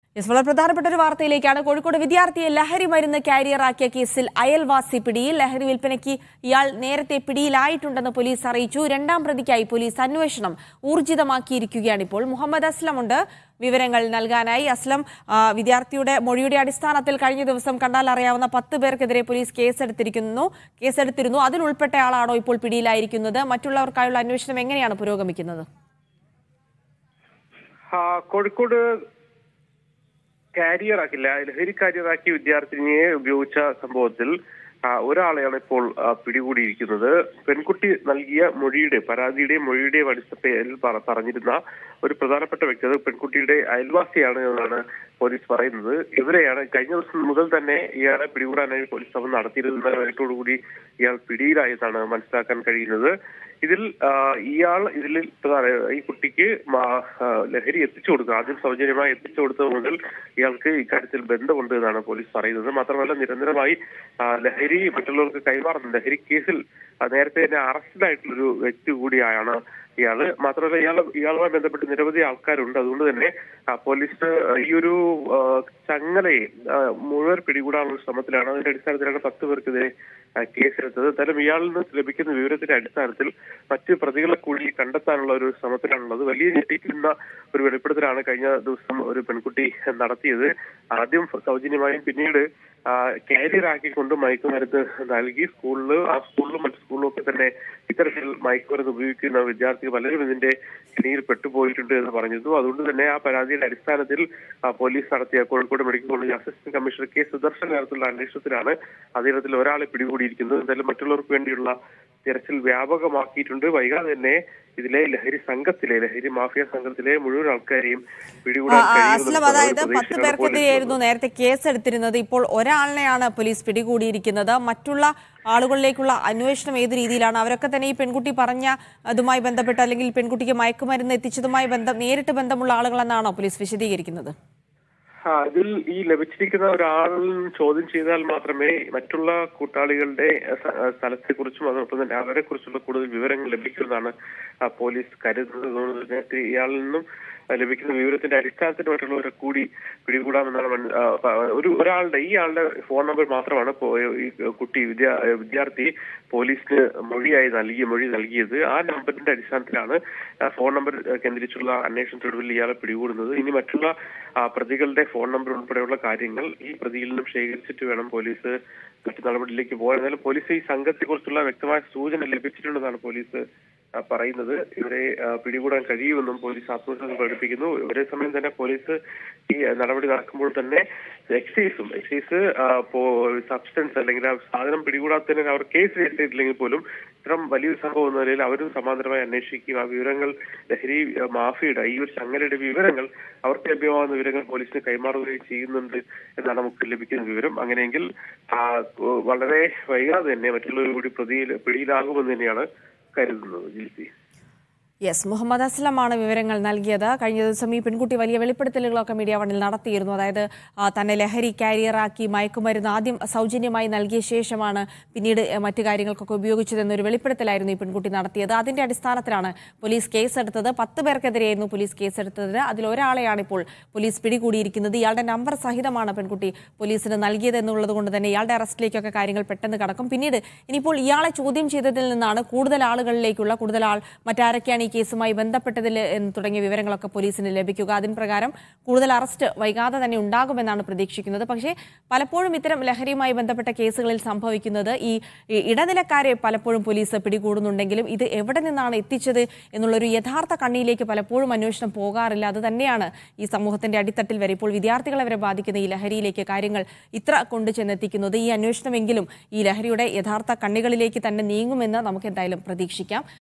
yes വളരെ പ്രധാനപ്പെട്ട ഒരു വാർത്തയിലേക്കാണ് കോഴിക്കോട് വിദ്യാർത്ഥിയെ ലഹരി മരുന്ന് കാരിയറാക്കിയ കേസിൽ അയൽവാസി പിടിയിൽ ലഹരി വിൽപ്പനയ്ക്ക് ഇയാൾ നേരത്തെ പിടിയിലായിട്ടുണ്ടെന്ന് പോലീസ് അറിയിച്ചു രണ്ടാം പ്രതിക്കായി പോലീസ് അന്വേഷണം ഊർജിതമാക്കിയിരിക്കുകയാണ് ഇപ്പോൾ മുഹമ്മദ് അസ്ലം ഉണ്ട് വിവരങ്ങൾ നൽകാനായി അസ്ലം ആ, വിദ്യാർത്ഥിയുടെ മൊഴിയുടെ അടിസ്ഥാനത്തിൽ കഴിഞ്ഞ ദിവസം കണ്ടാൽ അറിയാവുന്ന പത്ത് പേർക്കെതിരെ പോലീസ് കേസെടുത്തിരിക്കുന്നു കേസെടുത്തിരുന്നു അതിൽ ഉൾപ്പെട്ട ആളാണോ ഇപ്പോൾ പിടിയിലായിരിക്കുന്നത് മറ്റുള്ളവർക്കായുള്ള അന്വേഷണം എങ്ങനെയാണ് പുരോഗമിക്കുന്നത് ആ, കോഴിക്കോട് കാരിയർ ആക്കില്ല ലഹരി കാരിയറാക്കി വിദ്യാർത്ഥിനിയെ ഉപയോഗിച്ച സംഭവത്തിൽ ആ, ഒരാളെയാണ് ഇപ്പോൾ ആ, പിടികൂടിയിരിക്കുന്നത് പെൺകുട്ടി നൽകിയ മൊഴിയുടെ പരാതിയുടെ മൊഴിയുടെ അടിസ്ഥാനത്തിൽ പറ- പറഞ്ഞിരുന്ന ഒരു പ്രധാനപ്പെട്ട വ്യക്തി അത് പെൺകുട്ടിയുടെ അയൽവാസിയാണ് എന്നാണ് പോലീസ് പറയുന്നത് ഇവരെയാണ് കഴിഞ്ഞ ദിവസം മുതൽ തന്നെ ഇയാളെ പിടികൂടാനായി പോലീസ് ശ്രമം നടത്തിയിരുന്ന വൈകിട്ടോടുകൂടി ഇയാൾ പിടിയിലായതാണ് മനസ്സിലാക്കാൻ കഴിയുന്നത് ഇതിൽ ആ, ഇയാൾ ഇതിൽ പ്രധാന ഈ കുട്ടിക്ക് മാ- ആ, ലഹരി എത്തിച്ചു കൊടുക്കുക ആദ്യം സൗജന്യമായി എത്തിച്ചു കൊടുത്തത് മുതൽ ഇയാൾക്ക് ഇക്കാര്യത്തിൽ ബന്ധമുണ്ട് എന്നാണ് പോലീസ് പറയുന്നത് മാത്രമല്ല നിരന്തരമായി ആ, ലഹരി മറ്റുള്ളവർക്ക് കൈമാറുന്ന ലഹരി കേസിൽ ആ, നേരത്തെ തന്നെ അറസ്റ്റിലായിട്ടുള്ളൊരു വ്യക്തി കൂടിയാണ് ഇയാള് മാത്രമല്ല ഇയാൾ ഇയാളുമായി ബന്ധപ്പെട്ട് നിരവധി ആൾക്കാരുണ്ട് അതുകൊണ്ട് തന്നെ ആ, പോലീസ് ഈ ഒരു ആ, ചങ്ങലയെ ആ, മുഴുവൻ പിടികൂടാനുള്ള ശ്രമത്തിലാണ് അതിന്റെ അടിസ്ഥാനത്തിലാണ് പത്ത് പേർക്കെതിരെ ആ, കേസെടുത്തത് എന്തായാലും ഇയാളിൽ നിന്ന് ലഭിക്കുന്ന വിവരത്തിന്റെ അടിസ്ഥാനത്തിൽ മറ്റ് പ്രതികളെ കൂടി കണ്ടെത്താനുള്ള ഒരു ശ്രമത്തിലാണുള്ളത് വലിയ ഞെട്ടിക്കുന്ന ഒരു വെളിപ്പെടുത്തലാണ് കഴിഞ്ഞ ദിവസം ഒരു പെൺകുട്ടി നടത്തിയത് ആദ്യം സൗജന്യമായും പിന്നീട് കാരിയർ ആക്കിക്കൊണ്ട് മയക്കുമരുന്ന് നൽകി സ്കൂളിൽ ആ സ്കൂളിലും മറ്റു സ്കൂളിലും ഒക്കെ തന്നെ ഇത്തരത്തിൽ മയക്കുമരുന്ന് ഉപയോഗിക്കുന്ന വിദ്യാർത്ഥികൾ പലരും ഇതിന്റെ കെണിയിൽ പെട്ടുപോയിട്ടുണ്ട് എന്ന് പറഞ്ഞിരുന്നു അതുകൊണ്ട് തന്നെ ആ പരാതിയുടെ അടിസ്ഥാനത്തിൽ ആ, പോലീസ് നടത്തിയ Kozhikode medical college assistant commissioner K Sudarshan നേതൃത്വത്തിലുള്ള അന്വേഷണത്തിലാണ് അതിനകത്തിൽ ഒരാളെ പിടികൂടിയിരിക്കുന്നത് എന്തായാലും മറ്റുള്ളവർക്ക് വേണ്ടിയുള്ള തിരച്ചിൽ വ്യാപകമാക്കിയിട്ടുണ്ട് വൈകാതെ തന്നെ ഇതിലെ ലഹരി സംഘത്തിലെ ലഹരി മാഫിയ സംഘത്തിലെ മുഴുവൻ ആൾക്കാരെയും ആ, പിടികൂടാൻ ആ, കഴിയുമെന്നുള്ള അസ്ലം അതായത് പത്ത് പ്രതീക്ഷയിലാണ് പോലീസ് പേർക്കെതിരെയായിരുന്നു നേരത്തെ കേസെടുത്തിരുന്നത് ഇപ്പോൾ ഒരാളിനെയാണ് പോലീസ് പിടികൂടിയിരിക്കുന്നത് മറ്റുള്ള ആളുകളിലേക്കുള്ള അന്വേഷണം ഏത് രീതിയിലാണ് അവരൊക്കെ തന്നെ ഈ പെൺകുട്ടി പറഞ്ഞ അതുമായി ബന്ധപ്പെട്ട് അല്ലെങ്കിൽ പെൺകുട്ടിക്ക് മയക്കുമരുന്ന് എത്തിച്ചതുമായി ബന്ധം നേരിട്ട് ബന്ധമുള്ള ആളുകളെന്നാണോ പോലീസ് വിശദീകരിക്കുന്നത് ആ, ഇതിൽ ഈ ലഭിച്ചിരിക്കുന്ന ഒരാളിൽ ചോദ്യം ചെയ്താൽ മാത്രമേ മറ്റുള്ള കൂട്ടാളികളുടെ സ്ഥലത്തെ കുറിച്ചും അതോടൊപ്പം തന്നെ അവരെ കുറിച്ചുള്ള കൂടുതൽ വിവരങ്ങൾ ലഭിക്കുമെന്നാണ് ആ, പോലീസ് കരുതുന്നത് അതുകൊണ്ട് തന്നെ ഇയാളിൽ നിന്നും ആ, ലഭിക്കുന്ന വിവരത്തിന്റെ അടിസ്ഥാനത്തിൽ മറ്റുള്ളവരെ കൂടി പിടികൂടാമെന്നാണ് മൻ- ആ, പ- ഒരു ഒരാളുടെ ഈ ആളുടെ ഫോൺ നമ്പർ മാത്രമാണ് പോ- ഈ കുട്ടി വിദ്യാ വിദ്യാർത്ഥി പോലീസിന് മൊഴിയായി നൽകിയ മൊഴി നൽകിയത് ആ നമ്പറിന്റെ അടിസ്ഥാനത്തിലാണ് ആ ഫോൺ നമ്പർ കേന്ദ്രീകരിച്ചുള്ള അന്വേഷണത്തൊടുവിൽ ഇയാളെ പിടികൂടുന്നത് ഇനി മറ്റുള്ള ആ, പ്രതികളുടെ ഫോൺ നമ്പർ ഉൾപ്പെടെയുള്ള കാര്യങ്ങൾ ഈ പ്രതിയിൽ നിന്നും ശേഖരിച്ചിട്ട് വേണം പോലീസ് മറ്റു നടപടിയിലേക്ക് പോകാൻ എന്നാലും പോലീസ് ഈ സംഘത്തെ കുറിച്ചുള്ള വ്യക്തമായ സൂചന ലഭിച്ചിട്ടുണ്ടെന്നാണ് പോലീസ് ആ, പറയുന്നത് ഇവരെ ആ, പിടികൂടാൻ കഴിയുമെന്നും പോലീസ് ആത്മവിശ്വാസം പ്രകടിപ്പിക്കുന്നു ഒരേ സമയം തന്നെ പോലീസ് ഈ നടപടി നടക്കുമ്പോൾ തന്നെ എക്സൈസും എക്സൈസ് സബ്സ്റ്റൻസ് അല്ലെങ്കിൽ ആ സാധനം പിടികൂടാത്തതിന് അവർ കേസ് രജിസ്റ്റർ ചെയ്തില്ലെങ്കിൽ പോലും ഇത്തരം വലിയൊരു സംഭവം എന്ന നിലയിൽ അവരും സമാന്തരമായി അന്വേഷിക്കുകയും ആ വിവരങ്ങൾ ലഹരി ആ, മാഫിയുടെ ഈ ഒരു ചങ്ങലയുടെ വിവരങ്ങൾ അവർക്ക് ലഭ്യമാകുന്ന വിവരങ്ങൾ പോലീസിന് കൈമാറുകയും ചെയ്യുന്നുണ്ട് എന്നാണ് നമുക്ക് ലഭിക്കുന്ന വിവരം അങ്ങനെയെങ്കിൽ ആ, വളരെ വൈകാതെ തന്നെ മറ്റുള്ളവർ കൂടി പ്രതിയിൽ പിടിയിലാകുമെന്ന് തന്നെയാണ് കരുതുന്നത് ജിൽസി യെസ് മുഹമ്മദ് അസ്ലമാണ് വിവരങ്ങൾ നൽകിയത് കഴിഞ്ഞ ദിവസം ഈ പെൺകുട്ടി വലിയ വെളിപ്പെടുത്തലുകളൊക്കെ മീഡിയ വണ്ണിൽ നടത്തിയിരുന്നു അതായത് ആ, തന്നെ ലഹരി കാരിയറാക്കി മയക്കുമരുന്ന് ആദ്യം സൗജന്യമായി നൽകിയ ശേഷമാണ് പിന്നീട് എ, മറ്റു കാര്യങ്ങൾക്കൊക്കെ ഉപയോഗിച്ചതെന്നൊരു വെളിപ്പെടുത്തലായിരുന്നു ഈ പെൺകുട്ടി നടത്തിയത് അതിന്റെ അടിസ്ഥാനത്തിലാണ് പോലീസ് കേസെടുത്തത് പത്ത് പേർക്കെതിരെയായിരുന്നു പോലീസ് കേസെടുത്തത് അതിൽ ഒരാളെയാണ് ഇപ്പോൾ പോലീസ് പിടികൂടിയിരിക്കുന്നത് ഇയാളുടെ നമ്പർ സഹിതമാണ് പെൺകുട്ടി പോലീസിന് നൽകിയത് എന്നുള്ളത് കൊണ്ട് തന്നെ ഇയാളുടെ അറസ്റ്റിലേക്കൊക്കെ കാര്യങ്ങൾ പെട്ടെന്ന് കടക്കും പിന്നീട് ഇനിയിപ്പോൾ ഇയാളെ ചോദ്യം ചെയ്തതിൽ നിന്നാണ് കൂടുതൽ ആളുകളിലേക്കുള്ള കൂടുതൽ ആൾ മറ്റാരൊക്കെയാണ് ഈ കേസുമായി ബന്ധപ്പെട്ടതിൽ എന്ന് തുടങ്ങിയ വിവരങ്ങളൊക്കെ പോലീസിന് ലഭിക്കുക അതിന് പ്രകാരം കൂടുതൽ അറസ്റ്റ് വൈകാതെ തന്നെ ഉണ്ടാകുമെന്നാണ് പ്രതീക്ഷിക്കുന്നത് പക്ഷേ പലപ്പോഴും ഇത്തരം ലഹരിയുമായി ബന്ധപ്പെട്ട കേസുകളിൽ സംഭവിക്കുന്നത് ഈ ഈ ഇടനിലക്കാരെ പലപ്പോഴും പോലീസ് പിടികൂടുന്നുണ്ടെങ്കിലും ഇത് എവിടെ നിന്നാണ് എത്തിച്ചത് എന്നുള്ളൊരു യഥാർത്ഥ കണ്ണിയിലേക്ക് പലപ്പോഴും അന്വേഷണം പോകാറില്ല അത് തന്നെയാണ് ഈ സമൂഹത്തിന്റെ അടിത്തട്ടിൽ വരെ ഇപ്പോൾ വിദ്യാർത്ഥികളെ വരെ ബാധിക്കുന്ന ഈ ലഹരിയിലേക്ക് കാര്യങ്ങൾ ഇത്ര കൊണ്ടു ചെന്നെത്തിക്കുന്നത് ഈ അന്വേഷണമെങ്കിലും ഈ ലഹരിയുടെ യഥാർത്ഥ കണ്ണികളിലേക്ക് തന്നെ നീങ്ങുമെന്ന് നമുക്ക് എന്തായാലും പ്രതീക്ഷിക്കാം